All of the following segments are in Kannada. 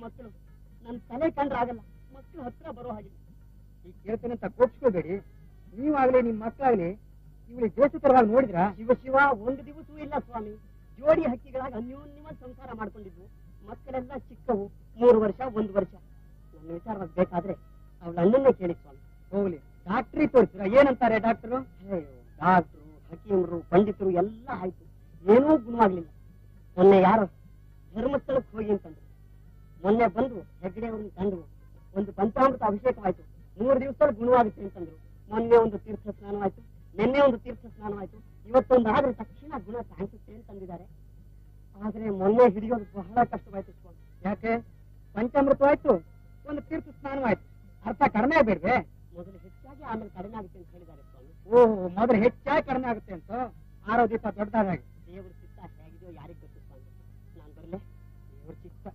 ಮಕ್ಕಳು ನನ್ನ ತಲೆ ಕಂಡ್ರೆ ಆಗಲ್ಲ ಮಕ್ಕಳು ಹತ್ರ ಬರೋ ಹಾಗಿಲ್ಲ ಈಗ ಕೇಳ್ತೇನೆ ಅಂತ ಕೋಪಿಸ್ಕೋಬೇಡಿ ನೀವಾಗ್ಲಿ ನಿಮ್ ಮಕ್ಕಳಾಗ್ಲಿ ಇವಳಿಗೆ ದೇಶತರವಾಗಿ ನೋಡಿದ್ರ ಶಿವ ಶಿವ ಒಂದು ದಿವಸವೂ ಇಲ್ಲ ಸ್ವಾಮಿ ಜೋಡಿ ಹಕ್ಕಿಗಳಾಗಿ ಅನ್ಯೋನ್ಯವಾಗಿ ಸಂಸಾರ ಮಾಡ್ಕೊಂಡಿದ್ವು ಮಕ್ಕಳೆಲ್ಲ ಚಿಕ್ಕವು ಮೂರು ವರ್ಷ ಒಂದು ವರ್ಷ ನನ್ನ ವಿಚಾರವಾಗಿ ಬೇಕಾದ್ರೆ ಅವಳ ಅಣ್ಣನ್ನೇ ಕೇಳಿ ಸ್ವಾಮಿ ಹೋಗ್ಲಿ ಡಾಕ್ಟ್ರಿ ತೋರಿಸಿರ ಏನಂತಾರೆ ಡಾಕ್ಟ್ರು ಡಾಕ್ಟ್ರು ಹಕೀಮರು ಪಂಡಿತರು ಎಲ್ಲ ಆಯ್ತು ಏನೂ ಗುಣವಾಗ್ಲಿಲ್ಲ ಮೊನ್ನೆ ಯಾರು ಧರ್ಮಸ್ಥಳಕ್ಕೆ ಹೋಗಿ ಅಂತಂದ್ರು ಮೊನ್ನೆ ಬಂದು ಹೆಗ್ಗಡೆ ಅವ್ರನ್ನ ಕಂಡು ಒಂದು ಪಂಚಾಮೃತ ಅಭಿಷೇಕವಾಯ್ತು ಮೂರು ದಿವಸದಲ್ಲಿ ಗುಣವಾಗುತ್ತೆ ಅಂತಂದ್ರು ಮೊನ್ನೆ ಒಂದು ತೀರ್ಥ ಸ್ನಾನವಾಯ್ತು ನಿನ್ನೆ ಒಂದು ತೀರ್ಥ ಸ್ನಾನವಾಯ್ತು ಇವತ್ತೊಂದು ಆದ್ರೆ ತಕ್ಷಣ ಗುಣ ಕಾಣಿಸುತ್ತೆ ಅಂತಂದಿದ್ದಾರೆ ಆದ್ರೆ ಮೊನ್ನೆ ಹಿಡಿಯೋದು ಬಹಳ ಕಷ್ಟವಾಯ್ತು ಸ್ವಾಮಿ ಯಾಕೆ ಪಂಚಾಮೃತವಾಯ್ತು ಒಂದು ತೀರ್ಥ ಸ್ನಾನವಾಯ್ತು ಅರ್ಥ ಕಡಿಮೆ ಆಗ್ಬೇಡ್ವೆ ಮೊದಲು ಹೆಚ್ಚಾಗಿ ಆಮೇಲೆ ಕಡಿಮೆ ಆಗುತ್ತೆ ಅಂತ ಹೇಳಿದ್ದಾರೆ ಸ್ವಾಮಿ ಓಹೋ ಮೊದಲು ಹೆಚ್ಚಾಗಿ ಕಡಿಮೆ ಆಗುತ್ತೆ ಅಂತ ಆರೋ ದೀಪ ದೊಡ್ಡದಾಗಿ ದೇವ್ರ ಚಿತ್ತ ಹೇಗಿದೆಯೋ ಯಾರಿಗೆ ಗೊತ್ತು ಸ್ವಾಮಿ ನಾನು ಬರಲೇ ದೇವ್ರ ಚಿತ್ತ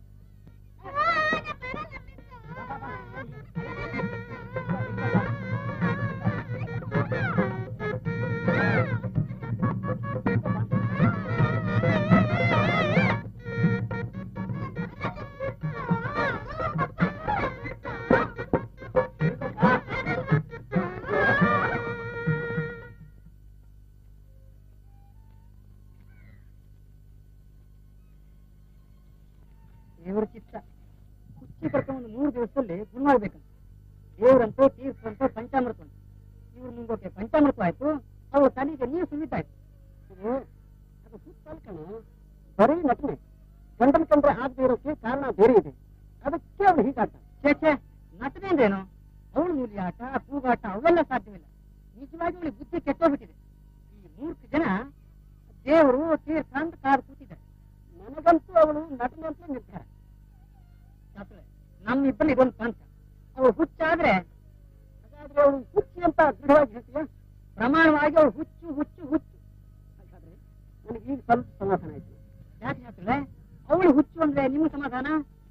ದೇವ್ರ ಚಿತ್ತ ಕುಚ್ಚಿ ಕರ್ಕೊಂಡು ಮೂರು ದಿವಸದಲ್ಲಿ ಗುಣವಾಗ್ಬೇಕಂತ ದೇವ್ರಂತೆ ತೀರ್ಥಂತೆ ಪಂಚಾಮೃತ ಅಂತ ಇವ್ರು ಮುಂಗೋಕೆ ಪಂಚಾಮೃತ ಆಯ್ತು ಅವ್ರ ತಲೆಗೆ ನೀರು ಸುರಿತಾಯ್ತು ಇದು ಅದು ಸುತ್ತಲ್ ಕಣ ಬರೀ ನಟನೆ ಗಂಡನ ಕಂಡ್ರೆ ಆಗದೆ ಇರೋಕೆ ಕಾರಣ ಬೇರೆ ಇದೆ ಅದಕ್ಕೆ ಅವ್ರು ಹೀಗಾಟ ಛೇ ಛೇ ನಟನೆ ಅಂದ್ರೇನು ಅವಳು ಮೂಲಿಯಾಟ ಕೂಗಾಟ ಅವೆಲ್ಲ ಸಾಧ್ಯವಿಲ್ಲ ನಿಜವಾಗಿ ಅವಳಿಗೆ ಬುದ್ಧಿ ಕೆಟ್ಟೋಗ್ಬಿಟ್ಟಿದೆ ಈ ಮೂರ್ಖ ಜನ ದೇವರು ತೀರ್ಥ ಅಂತ ಕಾದು ಕೂತಿದ್ದಾರೆ ನನಗಂತೂ ಅವಳು ನಟನೆ ಅಂತ ನಿರ್ಧಾರ ಶಾಸ್ತ್ರೆ, ನಮ್ಮಿಬ್ಬರಲ್ಲಿ ಇದೊಂದು ಪಂಚ ಅವಳು ಹುಚ್ಚಾದ್ರೆ ಹಾಗಾದ್ರೆ ಅವಳು ಹುಚ್ಚಿ ಅಂತ ದೃಢವಾಗಿ ಹೇಳ್ತೀಯ ಪ್ರಮಾಣವಾಗಿ ಅವಳು ಹುಚ್ಚು ಹುಚ್ಚು ಹುಚ್ಚು ಹಾಗಾದ್ರೆ ನನಗೆ ಈಗ ಸ್ವಲ್ಪ ಸಮಾಧಾನ ಆಯ್ತು ಯಾಕೆ ಶಾಸ್ತ್ರೆ ಅವಳು ಹುಚ್ಚು ಅಂದ್ರೆ ನಿಮ್ಮ ಸಮಾಧಾನ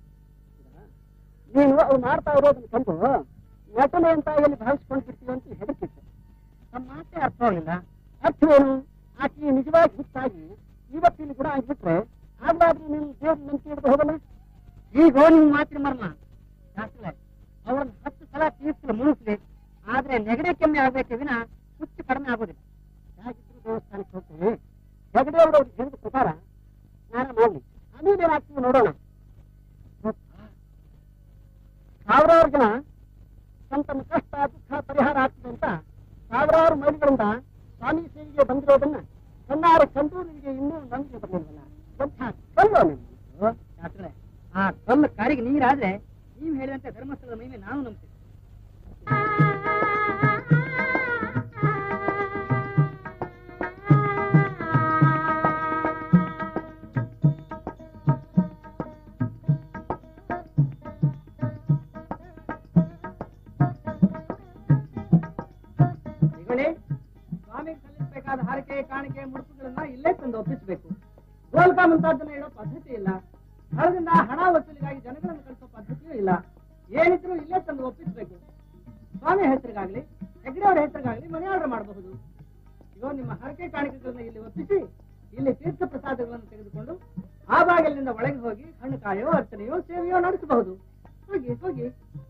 ನೀನು ಅವ್ರು ಮಾಡ್ತಾ ಇರೋದನ್ನ ಕಂಡು ನಟನೆ ಅಂತ ಎಲ್ಲಿ ಭಾವಿಸ್ಕೊಂಡು ಬಿಡ್ತೀವಿ ಅಂತ ಹೆದರ್ಕಿತ್ತು ನಮ್ಮ ಮಾತೇ ಅರ್ಥವಾಗಲಿಲ್ಲ ಅರ್ಥವೇನು ಆಕೆ ನಿಜವಾಗಿ ಹುಚ್ಚಾಗಿ ಇವತ್ತಿನ ಕೂಡ ಆಗಿಬಿಟ್ರೆ ಆಗ್ಲಾದ್ರೂ ನೀನು ದೇವ್ರ ನಂಬಿಕೆ ಹಿಡಿದು ಹೋಗಲ್ಲ ಈಗ ನಿಮ್ ಮಾತಿನ ಮರ್ಮ ಶಾಸ್ತ್ರ ಅವ್ರನ್ನ ಹತ್ತು ಸಲ ತೀರ್ಸಲು ಮುಳುಸ್ಲಿ ಆದ್ರೆ ನೆಗಡಿ ಕೆಮ್ಮೆ ಆಗ್ಬೇಕೆ ವಿನ ಹುಚ್ಚು ಕಡಿಮೆ ಆಗೋದಿಲ್ಲ ಹೇಗಿದ್ರು ದೇವಸ್ಥಾನಕ್ಕೆ ಹೋಗ್ತೀವಿ ನೆಗಡಿ ಅವರು ಅವ್ರಿಗೆ ಹೇಳಿದ ಪ್ರಕಾರ ಸ್ನಾನ ಮಾಡ್ಲಿ ಆಮೇಲೆ ಏನಾಗ್ತೀವಿ ನೋಡೋಣ ಸಾವಿರಾರು ಜನ ತಮ್ಮ ತಮ್ಮ ಕಷ್ಟ ದುಃಖ ಪರಿಹಾರ ಆಗ್ತದೆ ಅಂತ ಸಾವಿರಾರು ಮೈಲಿಗಳಿಂದ ಸ್ವಾಮಿ ಸೇವೆಗೆ ಬಂದಿರೋದನ್ನ ಕಣ್ಣಾರೆ ಕಂಡು ನಿಮಗೆ ಇನ್ನೂ ನಂಬಿಕೆ ಬಂದಿಲ್ವಲ್ಲ ಎಂಥ ಕಲ್ಲು ನಿಮ್ಮದು ಶಾಸ್ತ್ರೆ ಆ ಕಲ್ಲು ಕಾರಿಗೆ ನೀರಾದ್ರೆ ನೀವು ಹೇಳಿದಂತೆ ಧರ್ಮಸ್ಥಳದ ಮಹಿಮೆ ನಾನು ನಂಬ್ತೀನಿ ಈಗಲೇ ಸ್ವಾಮಿಗೆ ಸಲ್ಲಿಸಬೇಕಾದ ಹಾರಕೆ ಕಾಣಿಕೆ ಮುಡುಪುಗಳನ್ನ ಇಲ್ಲೇ ತಂದು ಒಪ್ಪಿಸಬೇಕು ಗೋಲ್ಕ ಮುಂತಾದನ್ನ ಇಡೋ ಪದ್ಧತಿ ಇಲ್ಲ ಹಣದಿಂದ ಹಣ ವಸೂಲಿಗಾಗಿ ಜನಗಳನ್ನು ಕಳಿಸೋ ಪದ್ಧತಿಯೂ ಇಲ್ಲ ಏನಿದ್ರು ಇಲ್ಲೇ ತಂದು ಒಪ್ಪಿಸಬೇಕು ಸ್ವಾಮಿ ಹೆಸರಿಗಾಗ್ಲಿ ಹೆಗ್ಡೆ ಅವರ ಹೆಸರಿಗಾಗ್ಲಿ ಮನೆ ಆರ್ಡರ್ ಮಾಡಬಹುದು ಇಗೋ ನಿಮ್ಮ ಹರಕೆ ಕಾಣಿಕೆಗಳನ್ನ ಇಲ್ಲಿ ಒಪ್ಪಿಸಿ ಇಲ್ಲಿ ತೀರ್ಥ ಪ್ರಸಾದಗಳನ್ನು ತೆಗೆದುಕೊಂಡು ಆ ಬಾಗಿಲಿನಿಂದ ಒಳಗೆ ಹೋಗಿ ಹಣ್ಣು ಕಾಯೋ ಅರ್ಚನೆಯೋ ಸೇವೆಯೋ ನಡೆಸಬಹುದು ಹೋಗಿ ಹೋಗಿ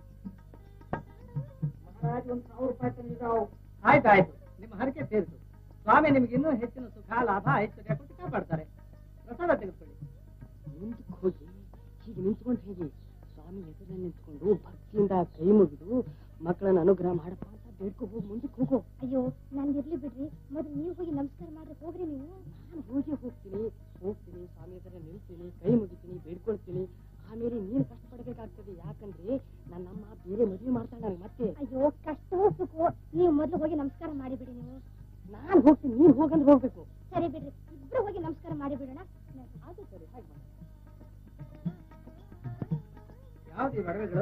ಮಹಾರಾಜ್ ಒಂದು ಸಾವಿರ ರೂಪಾಯಿ ತಂದಿದ್ದಾವು ಆಯ್ತಾಯ್ತು ನಿಮ್ಮ ಹರಕೆ ತೀರಿಸು ಸ್ವಾಮಿ ನಿಮ್ಗೆ ಇನ್ನೂ ಹೆಚ್ಚಿನ ಸುಖ ಲಾಭ ಐಶ್ವರ್ಯ ಕೊಟ್ಟು ಕಾಪಾಡ್ತಾರೆ ಪ್ರಸಾದ ತೆಗೆದುಕೊಳ್ಳಿ ಮುಂದಕ್ಕೆ ಹೋಗಿ ಹೀಗೆ ನಿಂತ್ಕೊಂಡು ಹೇಗೆ ಸ್ವಾಮಿ ಎದುರಲ್ಲಿ ನಿಂತ್ಕೊಂಡು ಭಕ್ತಿಯಿಂದ ಕೈ ಮುಗಿದು ಮಕ್ಕಳನ್ನ ಅನುಗ್ರಹ ಮಾಡಪ್ಪ ಅಂತ ಬೇಡ್ಕೊ ಹೋಗಿ ಮುಂದಕ್ಕೆ ಹೋಗು ಅಯ್ಯೋ ನನ್ ಇರ್ಲಿ ಬಿಡ್ರಿ ಮೊದಲು ನೀವು ಹೋಗಿ ನಮಸ್ಕಾರ ಮಾಡ್ರಿ ಹೋಗ್ರಿ ನೀವು ನಾನು ಹೋಗಿ ಹೋಗ್ತೀನಿ ಹೋಗ್ತೀನಿ ಸ್ವಾಮಿ ಹತ್ರ ನಿಲ್ತೀನಿ ಕೈ ಮುಗಿತೀನಿ ಬೇಡ್ಕೊಳ್ತೀನಿ ಆಮೇಲೆ ನೀನು ಕಷ್ಟಪಡಬೇಕಾಗ್ತದೆ ಯಾಕಂದ್ರೆ ನನ್ನಮ್ಮ ಬೇರೆ ಮದುವೆ ಮಾಡ್ತಾಳೆ ಮತ್ತೆ ಅಯ್ಯೋ ಕಷ್ಟವೋ ಸುಖವೋ ನೀವು ಮೊದಲು ಹೋಗಿ ನಮಸ್ಕಾರ ಮಾಡಿಬಿಡಿ ನೀವು ನಾನು ಹೋಗ್ತೀನಿ ನೀನು ಹೋಗಂದ್ರೆ ಹೋಗ್ಬೇಕು ಸರಿ ಬಿಡ್ರಿ ಇಬ್ರು ಹೋಗಿ ನಮಸ್ಕಾರ ಮಾಡಿಬಿಡೋಣ ಅದು ಸರಿ ಹಾಗೆ ಮಾಡು. ಯಾವ್ದು ಈ ಒಡವೆಗಳು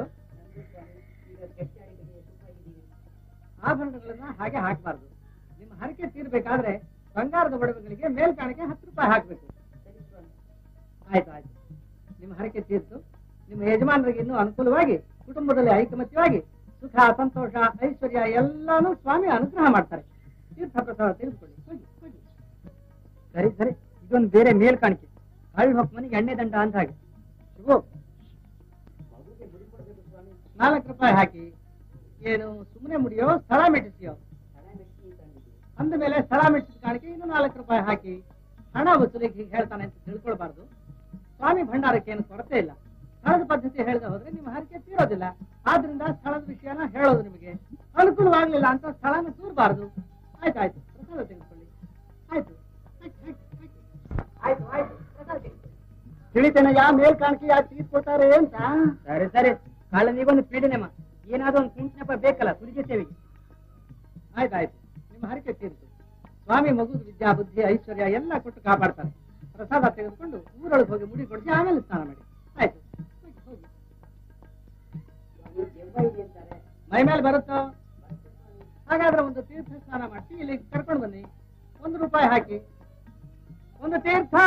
ಆಭರಣಗಳನ್ನ ಹಾಗೆ ಹಾಕಬಾರ್ದು ನಿಮ್ಮ ಹರಕೆ ತೀರ್ಬೇಕಾದ್ರೆ ಬಂಗಾರದ ಒಡವೆಗಳಿಗೆ ಮೇಲ್ಕಾಣಿಕೆ ಹತ್ತು ರೂಪಾಯಿ ಹಾಕ್ಬೇಕು ಆಯ್ತು ಆಯ್ತು ನಿಮ್ಮ ಹರಕೆ ತೀರ್ತು ನಿಮ್ಮ ಯಜಮಾನರಿಗೆ ಇನ್ನೂ ಅನುಕೂಲವಾಗಿ ಕುಟುಂಬದಲ್ಲಿ ಐಕಮತ್ಯವಾಗಿ ಸುಖ ಸಂತೋಷ ಐಶ್ವರ್ಯ ಎಲ್ಲಾನು ಸ್ವಾಮಿ ಅನುಗ್ರಹ ಮಾಡ್ತಾರೆ ತೀರ್ಥ ಪ್ರಸಾದ ತೆಗೆದುಕೊಳ್ಳಿ ಹೋಗಿ ಹೋಗಿ ಸರಿ ಸರಿ ಇದೊಂದು ಬೇರೆ ಮೇಲ್ಕಾಣಿಕೆ ಕಳ್ಳ ಹೊಕ್ಕ ಮನೆಗೆ ಎಣ್ಣೆ ದಂಡ ಅಂತ ಹಾಗೆ ಶಿವು ನಾಲ್ಕು ರೂಪಾಯಿ ಹಾಕಿ ಏನು ಸುಮ್ಮನೆ ಮುಡಿಯೋ ಸ್ಥಳ ಮೆಟ್ಟಿಸಿಯೋ ಅಂದ ಮೇಲೆ ಸ್ಥಳ ಮೆಟ್ಟಿಸಿದ ಕಾಣಿಕೆ ಇನ್ನು ನಾಲ್ಕು ರೂಪಾಯಿ ಹಾಕಿ ಹಣ ವಸೂಲಿಗೆ ಹೀಗೆ ಹೇಳ್ತಾನೆ ಅಂತ ತಿಳ್ಕೊಳ್ಬಾರ್ದು ಸ್ವಾಮಿ ಭಂಡಾರಕ್ಕೆ ಏನು ಕೊರತೆ ಇಲ್ಲ ಸ್ಥಳದ ಪದ್ಧತಿ ಹೇಳದೆ ಹೋದ್ರೆ ನಿಮ್ಮ ಹರಕೆ ತೀರೋದಿಲ್ಲ ಆದ್ರಿಂದ ಸ್ಥಳದ ವಿಷಯನ ಹೇಳೋದು ನಿಮಗೆ ಅನುಕೂಲವಾಗ್ಲಿಲ್ಲ ಅಂತ ಸ್ಥಳನ ತೂರಬಾರ್ದು ಆಯ್ತಾಯ್ತು ಪ್ರಸಾದ ತೆಗೆದುಕೊಳ್ಳಿ ಆಯ್ತು ಆಯ್ತು, ಆಯ್ತು, ಆಯ್ತು. ಆಯ್ತು ಆಯ್ತು ಪ್ರಸಾದ ತೆಗೆದುಕೊಳ್ಳಿ. ತಿಳಿತೇನಯ್ಯ ಮೇಲ್ ಕಾಣಿಕೆ ಯಾಕೆ ತೀರ್ಕೊಳ್ತಾರೆ ಅಂತ ಸರಿ ಸರಿ ಕಾಳನಿಗೊಂದು ಪೀಡನೆಮ್ಮ ಏನಾದ್ರೂ ಒಂದು ಕುಂಟನೆಪ ಬೇಕಲ್ಲ ಸುರಿಜೆ ಸೇವೆಗೆ ಆಯ್ತಾಯ್ತು ನಿಮ್ಮ ಹರಕೆ ತೀರಿತು ಸ್ವಾಮಿ ಮಗುದ ವಿದ್ಯಾ ಬುದ್ಧಿ ಐಶ್ವರ್ಯ ಎಲ್ಲ ಕೊಟ್ಟು ಕಾಪಾಡ್ತಾರೆ ಪ್ರಸಾದ ತೆಗೆದುಕೊಂಡು ಊರೊಳಗೆ ಹೋಗಿ ಮುಡಿ ಕೊಡಿಸಿ ಆಮೇಲೆ ಸ್ನಾನ ಮಾಡಿ ಆಯ್ತು ಹೋಗಿ, ಹೋಗಿ. ಮೈ ಮೇಲೆ ಬರುತ್ತೋ ಹಾಗಾದ್ರೆ ಒಂದು ತೀರ್ಥ ಸ್ನಾನ ಮಾಡಿಸಿ ಇಲ್ಲಿ ಕರ್ಕೊಂಡು ಬನ್ನಿ ಒಂದು ರೂಪಾಯಿ ಹಾಕಿ ಒಂದು ತೀರ್ಥ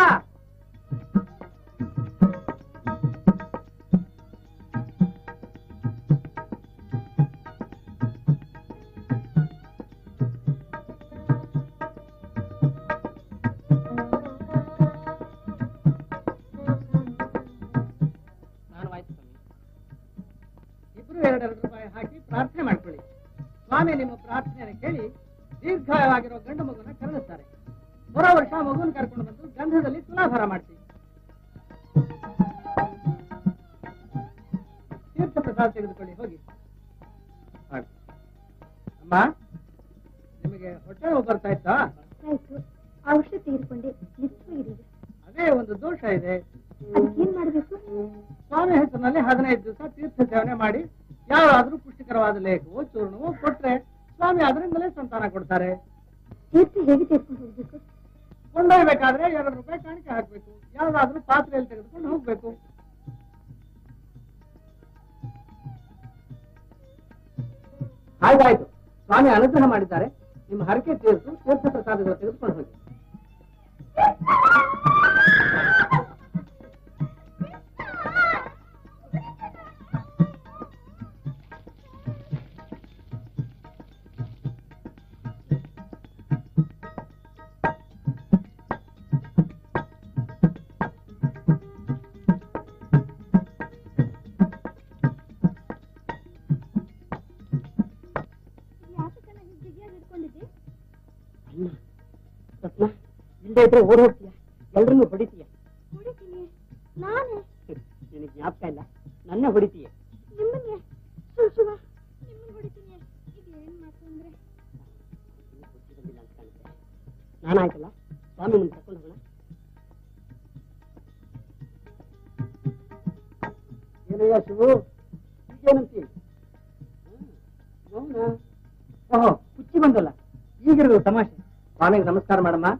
ಸ್ನಾನವಾಯ್ತು ಸ್ವಾಮಿ ಇಬ್ರು ಎರಡೆರಡು ರೂಪಾಯಿ ಹಾಕಿ ಪ್ರಾರ್ಥನೆ ಮಾಡ್ಕೊಳ್ಳಿ ಸ್ವಾಮಿ ನಿಮ್ಮ ಪ್ರಾರ್ಥನೆಯನ್ನು ಕೇಳಿ ದೀರ್ಘವಾಗಿರೋ ಗಂಡು ಮಗುನ ಕರೆದಿಸ್ತಾರೆ ಬರೋ ವರ್ಷ ಮಗುನ ಕರ್ಕೊಂಡು ಬಂದು ಗಂಧದಲ್ಲಿ ತುಲಾಭಾರ ಮಾಡಿಸಿ ತೀರ್ಥ ಪ್ರಸಾದ ತೆಗೆದುಕೊಳ್ಳಿ ಹೋಗಿ ಅಮ್ಮ ನಿಮಗೆ ಹೊಟ್ಟೆ ನೋವು ಬರ್ತಾ ಇತ್ತಾ ಆಯ್ತು ಔಷಧಿ ತೆಗೆದುಕೊಂಡೆ ನಿಶ್ಚಯಿರಿ ಅದೇ ಒಂದು ದೋಷ ಇದೆ ಅದಕ್ಕೇನ್ ಮಾಡ್ಬೇಕು ಸ್ವಾಮಿ ಹೆಸರಿನಲ್ಲಿ ಹದಿನೈದು ದಿವಸ ತೀರ್ಥ ಸೇವನೆ ಮಾಡಿ ಯಾರಾದ್ರೂ ಪುಷ್ಟಿಕರವಾದ ಲೇಖವೋ ಚೂರ್ಣವೋ ಕೊಟ್ರೆ ಸ್ವಾಮಿ ಅದರಿಂದಲೇ ಸಂತಾನ ಕೊಡ್ತಾರೆ ತೀರ್ಥ ಹೇಗೆ ತೆಗೆದುಕೊಂಡು ಹೋಗ್ಬೇಕು ಕೊಂಡೊಯ್ಬೇಕಾದ್ರೆ ಎರಡು ರೂಪಾಯಿ ಕಾಣಿಕೆ ಹಾಕ್ಬೇಕು ಯಾವ್ದಾದ್ರೂ ಪಾತ್ರೆಯಲ್ಲಿ ತೆಗೆದುಕೊಂಡು ಹೋಗ್ಬೇಕು ಆಯ್ತಾಯ್ತು ಸ್ವಾಮಿ ಅನುಗ್ರಹ ಮಾಡಿದ್ದಾರೆ ನಿಮ್ಮ ಹರಕೆ ತೀರ್ತು ತೀರ್ಥ ಪ್ರಸಾದಗಳು ತೆಗೆದುಕೊಂಡು ಹೋಗಿ ಯಾಕೆ ನಾನು ಜಿಗಿಯಾಗಿ ಹಿಡ್ಕೊಂಡಿದ್ದೆ ಅಣ್ಣ ರತ್ನ ಇಲ್ಲದೆ ಇದ್ರೆ ಓಡ್ ಹೋಗ್ತೀಯ ಎಲ್ರನ್ನೂ ಹೊಡಿತೀಯ ಹೊಡಿತೀನಿ ನಾನೇ ನಿನಗೆ ಜ್ಞಾಪಕ ಇಲ್ಲ ನನ್ನ ಹೊಡಿತೀಯ ನಿಮ್ಮನ್ನೇ ಶಿವ ಶಿವ ನಿಮ್ಮನ್ನ ಹೊಡಿತೀನಿ ಇದು ಏನ್ ಮಾತು ಅಂದ್ರೆ ಬುದ್ಧಿ ಬಂದಿಲ್ಲ ಅಂತ ಕಾಣುತ್ತೆ ನಾನಾಯ್ತಲ್ಲ ಸ್ವಾಮಿ ಮುಂದೆ ಕರ್ಕೊಂಡು ಹೋಗೋಣ ಏನಯ್ಯ ಶಿವು ಈಗೇನಂತಿ ಮೌನ ಓಹೋ ಕುಚ್ಚಿ ಬಂದಲ್ಲ ಈಗಿರೋದು ತಮಾಷೆ ಸ್ವಾಮಿಗೆ ನಮಸ್ಕಾರ ಮಾಡಮ್ಮ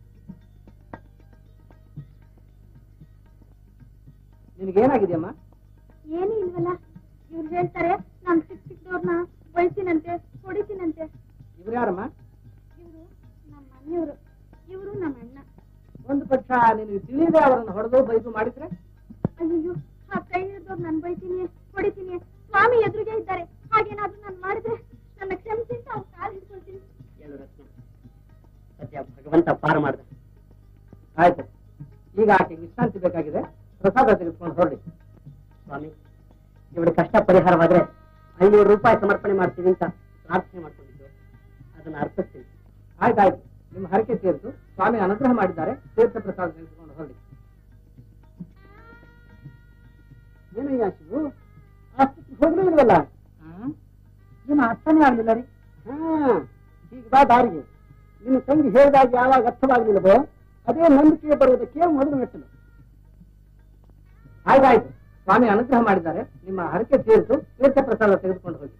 ನಿನಗೇನಾಗಿದೆಯಮ್ಮ ಏನೂ ಇಲ್ವಲ್ಲ ಇವ್ರು ಹೇಳ್ತಾರೆ ನಾನ್ ಚಿಕ್ಕ ಚಿಕ್ಕದವ್ರನ್ನ ಬೈತೀನಂತೆ ಹೊಡಿತೀನಂತೆ ಇವ್ರು ಯಾರಮ್ಮ ಇವರು ನಮ್ಮ ಮನೆಯವರು ಇವರು ನಮ್ಮ ಅಣ್ಣ ಒಂದು ಪಕ್ಷ ನಿನಗೆ ತಿಳಿಯದೆ ಅವರನ್ನು ಹೊಡೆದು ಬೈದು ಮಾಡಿದ್ರೆ ಅಯ್ಯೋ ಆ ಕೈ ಹಿಡಿದವ್ರು ನಾನು ಬೈತೀನಿ ಹೊಡಿತೀನಿ ಸ್ವಾಮಿ ಎದುರಿಗೆ ಇದ್ದಾರೆ ಹಾಗೇನಾದ್ರೂ ನಾನು ಮಾಡಿದ್ರೆ ನನ್ನ ಕ್ಷಮಿಸಿ ಅಂತ ಅವ್ರ ಕಾಲು ಹಿಡ್ಕೊಳ್ತೀನಿ ಹೇಳು ರತ್ನ ಸದ್ಯ ಭಗವಂತ ಪಾರ ಮಾಡ್ದ ಆಯ್ತು ಈಗ ಆಕೆ ವಿಶ್ರಾಂತಿ ಬೇಕಾಗಿದೆ ಪ್ರಸಾದ ತೆಗೆದುಕೊಂಡು ಹೊರಡಿ ಸ್ವಾಮಿ ಇವಳ ಕಷ್ಟ ಪರಿಹಾರವಾದ್ರೆ ಐನೂರು ರೂಪಾಯಿ ಸಮರ್ಪಣೆ ಮಾಡ್ತೀವಿ ಅಂತ ಪ್ರಾರ್ಥನೆ ಮಾಡ್ಕೊಂಡಿದ್ದು ಅದನ್ನ ಅರ್ಪಿಸ್ತೀನಿ ಆಯ್ತಾಯ್ತು ನಿಮ್ಮ ಹರಕೆ ತೀರ್ತು ಸ್ವಾಮಿ ಅನುಗ್ರಹ ಮಾಡಿದ್ದಾರೆ ತೀರ್ಥ ಪ್ರಸಾದ ತೆಗೆದುಕೊಂಡು ಹೊರಡಿ ಏನಯ್ಯ ಶಿವು ಅಷ್ಟು ಹೋಗ್ಲೇ ಇಲ್ವಲ್ಲ ಏನು ಅರ್ಥನೇ ಆಗ್ಲಿಲ್ಲ ರೀ ಹಾ ಈಗ ಬಾ ದಾರಿಗೆ ನಿನ್ನ ತಂಗಿ ಹೇಳಿದಾಗ ಯಾವಾಗ ಅರ್ಥವಾಗ್ಲಿಲ್ಲವೋ ಅದೇ ನಂಬಿಕೆ ಬರುವುದಕ್ಕೆ ಮೊದಲು ಮೆಟ್ಟಲು ಆಯ್ತಾಯ್ತು ಸ್ವಾಮಿ ಅನುಗ್ರಹ ಮಾಡಿದ್ದಾರೆ ನಿಮ್ಮ ಹರಕೆ ತೀರ್ತು ತೀರ್ಥ ಪ್ರಸಾದ ತೆಗೆದುಕೊಂಡು ಹೋಗಿ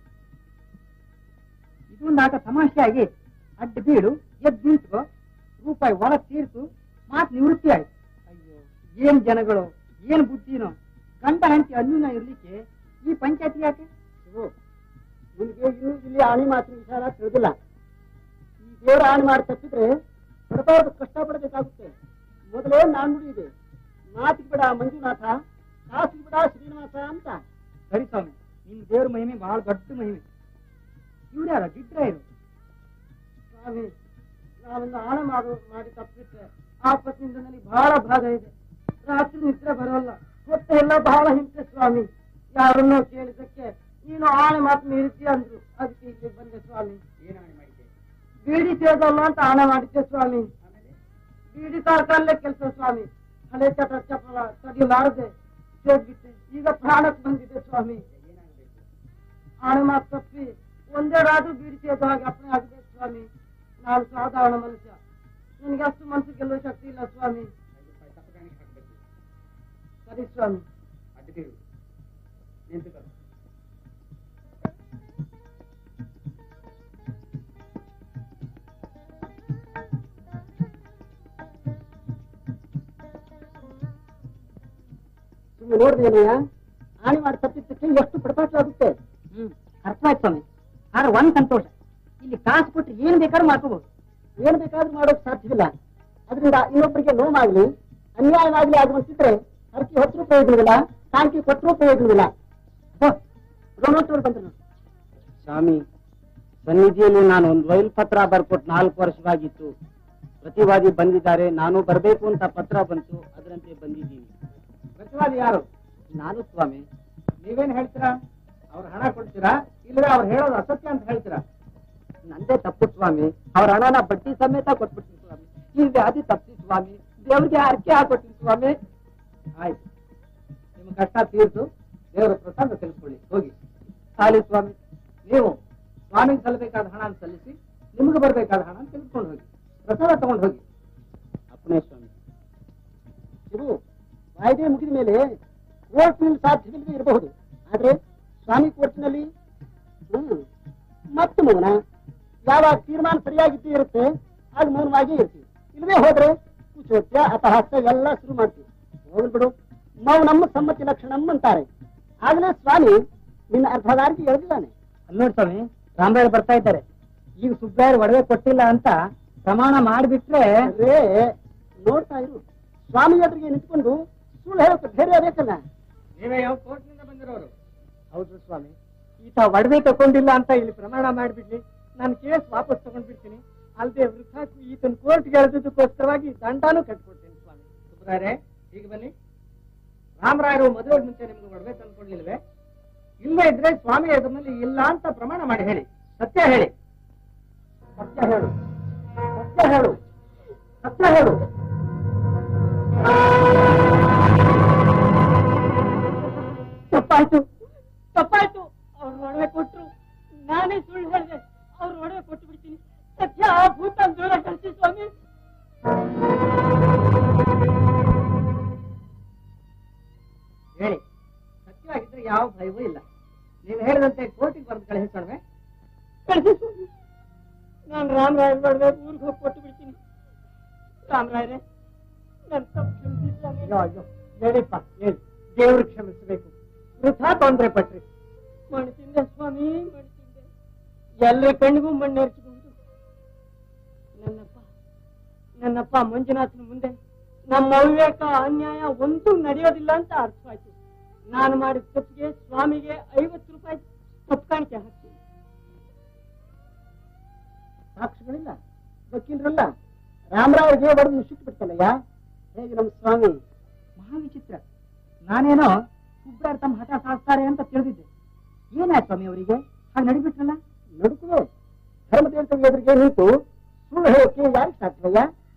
ಇದು ನಾಟ ತಮಾಷೆಯಾಗಿ ಅಡ್ಡ ಬೀಡು ಎದ್ದು ನಿಂತು ರೂಪಾಯಿ ಒಳ ತೀರ್ತು ಮಾತು ನಿವೃತ್ತಿ ಆಯ್ತು ಅಯ್ಯೋ ಏನ್ ಜನಗಳು ಏನ್ ಬುದ್ಧಿನೋ ಗಂಡ ಹೆಂಡತಿ ಅನ್ಯೂನ ಇರ್ಲಿಕ್ಕೆ ಈ ಪಂಚಾಯತಿ ಯಾಕೆ ಶಿವು ನಿನಗೆ ಇನ್ನೂ ಇಲ್ಲಿ ಆಣಿ ಮಾತಿನ ವಿಚಾರ ತಿಳಿದಿಲ್ಲ ಈ ದೇವರ ಆಣಿ ಮಾಡಿ ತಪ್ಪಿದ್ರೆ ಬಡಬಾರ್ದು ಕಷ್ಟಪಡಬೇಕಾಗುತ್ತೆ ಮೊದಲೇ ನಾಣ್ಣುಡಿ ಇದೆ ಮಾತಿಗೆ ಬಿಡ ಮಂಜುನಾಥ ಕಾಸಿಗೆ ಬಿಡ ಶ್ರೀನಿವಾಸ ಅಂತ ಸರಿ ಸ್ವಾಮಿ ನಿಮ್ ದೇವ್ರ ಮಹಿಮೆ ಬಹಳ ದೊಡ್ಡ ಮಹಿಮೆ ಇವ್ರು ಯಾರ ಜಿಡ್ರ ಇರು ಸ್ವಾಮಿ ನಾವೊಂದು ಆಣ ಮಾಡು ಮಾಡಿ ತಪ್ಪಿಟ್ರೆ ಆ ಪತ್ನಿಯಿಂದ ನನಗೆ ಬಹಳ ಬಾಧ ಇದೆ ರಾತ್ರಿ ನಿದ್ರೆ ಬರೋಲ್ಲ ಹೊಟ್ಟೆ ಎಲ್ಲ ಬಹಳ ಹಿಂಸೆ ಸ್ವಾಮಿ ಯಾರನ್ನೋ ಕೇಳಿದ್ದಕ್ಕೆ ನೀನು ಆಣೆ ಮಾತು ಮೀರಿಸಿ ಅಂದ್ರು ಅದಕ್ಕೆ ಇಲ್ಲಿ ಬಂದೆ ಸ್ವಾಮಿ ಏನು ಹಾನಿ ಮಾಡಿದ್ದೆ ಬೀಡಿ ಸೇದಲ್ಲ ಅಂತ ಆಣೆ ಮಾಡಿದ್ದೆ ಸ್ವಾಮಿ ಆಮೇಲೆ ಬೀಡಿ ಕಾರ್ಖಾನೆ ಕೆಲಸ ಸ್ವಾಮಿ ಹಳೆ ಚಟ ಚಪಲ ತಡಿಲಾರದೆ ಸೇದ್ಬಿಟ್ಟೆ ಈಗ ಪ್ರಾಣಕ್ಕೆ ಬಂದಿದೆ ಸ್ವಾಮಿ ಏನಾಗಬೇಕು ಆಣೆ ಮಾತು ತಪ್ಪಿ ಒಂದೆರಡಾದ್ರೂ ಬೀಡಿ ಸೇದ ಹಾಗೆ ಅಪ್ಪಣೆ ಆಗಿದೆ ಸ್ವಾಮಿ ನಾನು ಸಾಧಾರಣ ಮನುಷ್ಯ ನನಗೆ ಅಷ್ಟು ಮನಸ್ಸು ಗೆಲ್ಲುವ ಶಕ್ತಿ ಇಲ್ಲ ಸ್ವಾಮಿ ಐದು ರೂಪಾಯಿ ತಪ್ಪಗಾಣಿಗೆ ಹಾಕಬೇಕು ಸರಿ ಸ್ವಾಮಿ ಅಡ್ಡಿರು ನಿಂತುಕೊಳ್ಳು ಸುಮ್ಮನೆ ನೋಡಿದೇನಯ್ಯ ಆಣಿ ಮಾಡಿ ತಪ್ಪಿದ್ದಕ್ಕೆ ಎಷ್ಟು ಪಡಪಾಟ ಆಗುತ್ತೆ ಹ್ಮ್ ಅರ್ಥವಾಯ್ತು ಸ್ವಾಮಿ ಆದ್ರೆ ಒಂದ್ ಸಂತೋಷ ಇಲ್ಲಿ ಕಾಸು ಕೊಟ್ಟು ಏನ್ ಬೇಕಾದ್ರೂ ಮಾಡ್ಕೋಬಹುದು ಏನ್ ಬೇಕಾದ್ರೂ ಮಾಡೋಕ್ ಸಾಧ್ಯವಿಲ್ಲ ಅದರಿಂದ ಇನ್ನೊಬ್ಬರಿಗೆ ನೋವಾಗ್ಲಿ ಅನ್ಯಾಯವಾಗ್ಲಿ ಆಗುವಂತಿದ್ರೆ ಹರಕೆ ಹೊತ್ತರೂ ಪ್ರಯೋಜನವಿಲ್ಲ ಕಾಂಕಿ ಕೊಟ್ಟರೂ ಪ್ರಯೋಜನವಿಲ್ಲ ರೋಮಂತವ್ರು ಬಂದ್ರು ನೋಡಿ. ಸ್ವಾಮಿ ಸನ್ನಿಧಿಯಲ್ಲಿ ನಾನು ಒಂದು ವೈಲ್ ಪತ್ರ ಬರ್ಕೊಟ್ಟು ನಾಲ್ಕು ವರ್ಷವಾಗಿತ್ತು ಪ್ರತಿವಾದಿ ಬಂದಿದ್ದಾರೆ ನಾನು ಬರಬೇಕು ಅಂತ ಪತ್ರ ಬಂತು ಅದರಂತೆ ಬಂದಿದ್ದೀನಿ ಪ್ರತಿವಾದಿ ಯಾರು ನಾನು ಸ್ವಾಮಿ ನೀವೇನ್ ಹೇಳ್ತೀರಾ ಅವ್ರ ಹಣ ಕೊಡ್ತೀರಾ ಇಲ್ಲವೇ ಅವ್ರು ಹೇಳೋದು ಅಸತ್ಯ ಅಂತ ಹೇಳ್ತೀರಾ ನಂದೇ ತಪ್ಪು ಸ್ವಾಮಿ ಅವ್ರ ಹಣನ ಬಡ್ಡಿ ಸಮೇತ ಕೊಟ್ಬಿಡ್ತೀನಿ ಸ್ವಾಮಿ ಈ ವ್ಯಾಧಿ ತಪ್ಪಿಸಿ ಸ್ವಾಮಿ ದೇವ್ರಿಗೆ ಹರಕೆ ಹಾಕೊಡ್ತೀನಿ ಸ್ವಾಮಿ ಆಯ್ತು ನಿಮ್ಮ ಕಷ್ಟ ತೀರ್ತು ದೇವರ ಪ್ರಸಾದ ತಿಳಿಸ್ಕೊಳ್ಳಿ ಹೋಗಿ ಖಾಲಿ ಸ್ವಾಮಿ ನೀವು ಸ್ವಾಮಿಗೆ ಸಲ್ಲಬೇಕಾದ ಹಣ ಸಲ್ಲಿಸಿ ನಿಮಗೆ ಬರಬೇಕಾದ ಹಣ ತೆಗೆದುಕೊಂಡು ಹೋಗಿ ಪ್ರಸಾದ ತಗೊಂಡು ಹೋಗಿ ಅಪ್ಪಣೆ ಸ್ವಾಮಿ ಇದು ವಾಯ್ದೆ ಮುಗಿದ ಮೇಲೆ ಕೋರ್ಟ್ನಲ್ಲಿ ಸಾಧ್ಯವಿಲ್ಲದೆ ಇರಬಹುದು ಆದ್ರೆ ಸ್ವಾಮಿ ಕೋರ್ಟ್ನಲ್ಲಿ ಹ್ಮ್ ಮತ್ತೆ ಮೌನ ಯಾವಾಗ ತೀರ್ಮಾನ ಸರಿಯಾಗಿದ್ದೇ ಇರುತ್ತೆ ಆಗ ಮೌನವಾಗಿ ಇರ್ತೀವಿ ಇಲ್ಲವೇ ಹೋದ್ರೆ ಕುಚೋತ್ಯ ಅಪಹಾಸ್ಯ ಎಲ್ಲ ಶುರು ಮಾಡ್ತೀವಿ ಹೋಗ್ಲಿ ಬಿಡು ಮೌನಮ್ಮ ಸಮ್ಮತಿ ಲಕ್ಷಣಂ ಅಂತಾರೆ ಆಗಲೇ ಸ್ವಾಮಿ ನಿನ್ನ ಅರ್ಧದಾರಿಗೆ ಎಳೆದಿದ್ದಾನೆ ಅಲ್ಲಿ ನೋಡಿ ಸ್ವಾಮಿ ರಾಮರಾಯರು ಬರ್ತಾ ಇದ್ದಾರೆ ಈಗ ಸುಬ್ಬರಾಯರು ಒಡವೆ ಕೊಟ್ಟಿಲ್ಲ ಅಂತ ಪ್ರಮಾಣ ಮಾಡಿಬಿಟ್ರೆ ಅದೇ ನೋಡ್ತಾ ಇರು ಸ್ವಾಮಿ ಎದುರಿಗೆ ನಿಂತ್ಕೊಂಡು ಸುಳ್ಳು ಹೇಳೋಕೆ ಧೈರ್ಯ ಬೇಕಲ್ಲ ನೀವೇ ಯಾವ ಕೋರ್ಟ್ನಿಂದ ಬಂದಿರೋರು ಹೌದು ಸ್ವಾಮಿ ಈತ ಒಡವೆ ತಗೊಂಡಿಲ್ಲ ಅಂತ ಇಲ್ಲಿ ಪ್ರಮಾಣ ಮಾಡಿಬಿಡ್ಲಿ ನಾನು ಕೇಸ್ ವಾಪಸ್ ತಗೊಂಡ್ಬಿಡ್ತೀನಿ ಅಲ್ಲದೆ ವೃದ್ಧ ಈತನ ಕೋರ್ಟ್ಗೆ ಎಳೆದಕ್ಕೋಸ್ಕರವಾಗಿ ದಂಡಾನು ಕಟ್ಕೊಡ್ತೀನಿ ಸ್ವಾಮಿ ಸುಬ್ರಾಯರೇ ಈಗ ಬನ್ನಿ ರಾಮರಾಯರು ಮದುವೆಗೆ ಮುಂಚೆ ನಿಮ್ಗೆ ಒಡವೆ ತಂದ್ಕೊಡ್ಲಿಲ್ವೇ ಇಲ್ಲೇ ಇದ್ರೆ ಸ್ವಾಮಿ ಎದುರಿನಲ್ಲಿ ಇಲ್ಲ ಅಂತ ಪ್ರಮಾಣ ಮಾಡಿ ಹೇಳಿ ಸತ್ಯ ಹೇಳಿ ಸತ್ಯ ಹೇಳು ಸತ್ಯ ಹೇಳು ಸತ್ಯ ಹೇಳು ತಪ್ಪಾಯ್ತು ತಪ್ಪಾಯ್ತು ಅವ್ರು ಒಡವೆ ಕೊಟ್ರು ನಾನೇ ಸುಳ್ಳು ಹೇಳಿದೆ ಅವ್ರು ಒಡವೆ ಕೊಟ್ಟು ಬಿಡ್ತೀನಿ ಸತ್ಯ ಆ ಭೂತ ದೂರ ಕಳಿಸಿ ಸ್ವಾಮಿ ಹೇಳಿ ಸತ್ಯವಾಗಿದ್ರೆ ಯಾವ ಭಯವೂ ಇಲ್ಲ ನೀವು ಹೇಳಿದಂತೆ ಕೋರ್ಟಿಗೆ ಬರೆದು ಕಳಿಸೋಣವೆ ಕಳಿಸಿ ಸ್ವಾಮಿ ನಾನು ರಾಮರಾಯ್ ಒಡವೆ ಊರಿಗೆ ಹೋಗಿ ಕೊಟ್ಟು ಬಿಡ್ತೀನಿ ರಾಮರಾಯರೇ ನನ್ನ ತಪ್ಪು ಕ್ಷಮಿಸಿ ಸ್ವಾಮಿ ಅಯ್ಯೋ ಅಯ್ಯೋ ಹೇಳಿಪ್ಪ ಹೇಳಿ ದೇವ್ರು ಕ್ಷಮಿಸಬೇಕು ವೃಥಾ ತೊಂದರೆ ಪಟ್ರಿ ಮಣ್ಣು ತಿಂದೆ ಸ್ವಾಮಿ ಮಣ್ಣು ತಿಂದೆ ಎಲ್ಲರ ಕಣ್ಣಿಗೂ ಮಣ್ಣು ಎರಚಿಕೊಂಡು ನನ್ನಪ್ಪ ನನ್ನಪ್ಪ ಮಂಜುನಾಥನ ಮುಂದೆ ನಮ್ಮ ಅವಿವೇಕ ಅನ್ಯಾಯ ಒಂದೂ ನಡೆಯೋದಿಲ್ಲ ಅಂತ ಅರ್ಥವಾಯ್ತು ನಾನು ಮಾಡಿದ ತಪ್ಪಿಗೆ ಸ್ವಾಮಿಗೆ ಐವತ್ತು ರೂಪಾಯಿ ತಪ್ಪು ಕಾಣಿಕೆ ಹಾಕ್ತೀನಿ ಸಾಕ್ಷಿಗಳಿಲ್ಲ ವಕೀಲರಲ್ಲ ರಾಮರಾವ್ರಿಗೆ ಹೊಡೆದು ಸಿಟ್ಟು ಬಿಡ್ತಲ್ಲಯ್ಯ ಹೇಗೆ ನಮ್ಮ ಸ್ವಾಮಿ ಮಹಾವಿಚಿತ್ರ ನಾನೇನೋ ಸುಬ್ರಾರ್ ತಮ್ಮ ಹಠ ಸಾಧಿಸ್ತಾರೆ ಅಂತ ತಿಳಿದಿದ್ದೆ ಏನಾಯ್ತು ಸ್ವಾಮಿ ಅವರಿಗೆ ಹಾಗೆ ನಡಿಬಿಟ್ರಲ್ಲ ನಡುಕುವೆ ಧರ್ಮದೇವತೆ ಎದುರಿಗೆ ನಿಂತು ಸುಳ್ಳು ಹೇಳೋಕೆ ಯಾರಿಗೆ ಸಾಧ್ಯವಯ್ಯ